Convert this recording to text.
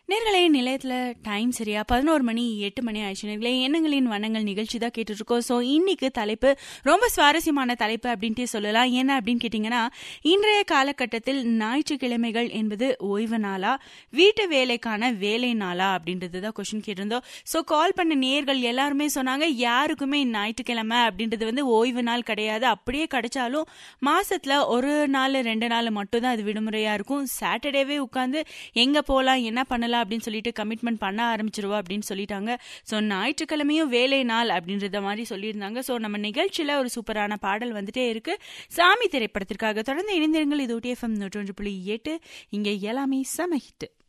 நேர்களே நிலையத்தில் டைம் சரியா பதினோரு மணி எட்டு மணி ஆயிடுச்சு நேர்களே எண்ணங்களின் வண்ணங்கள் நிகழ்ச்சி தான் கேட்டுட்டு இருக்கோம் ஸோ இன்னைக்கு தலைப்பு ரொம்ப சுவாரஸ்யமான தலைப்பு அப்படின்ட்டே சொல்லலாம் என்ன அப்படின்னு கேட்டிங்கன்னா இன்றைய காலகட்டத்தில் ஞாயிற்றுக்கிழமைகள் என்பது ஓய்வு நாளா வீட்டு வேலைக்கான வேலை நாளா அப்படின்றது தான் கொஸ்டின் கேட்டிருந்தோம் ஸோ கால் பண்ண நேர்கள் எல்லாருமே சொன்னாங்க யாருக்குமே ஞாயிற்றுக்கிழமை அப்படின்றது வந்து ஓய்வு நாள் கிடையாது அப்படியே கிடைச்சாலும் மாசத்துல ஒரு நாள் ரெண்டு நாள் மட்டும் தான் அது விடுமுறையா இருக்கும் சாட்டர்டேவே உட்காந்து எங்க போகலாம் என்ன பண்ணலாம் அப்படின்னு சொல்லிட்டு கமிட்மெண்ட் பண்ண ஆரம்பிச்சிருவா அப்படின்னு சொல்லிட்டாங்க ஸோ ஞாயிற்றுக்கிழமையும் வேலை நாள் அப்படின்றத மாதிரி சொல்லியிருந்தாங்க ஸோ நம்ம நிகழ்ச்சியில ஒரு சூப்பரான பாடல் வந்துட்டே இருக்கு சாமி திரைப்படத்திற்காக தொடர்ந்து இணைந்திருங்கள் இது ஒட்டி எஃப்எம் நூற்றொன்று புள்ளி எட்டு இங்கே எல்லாமே செம ஹிட்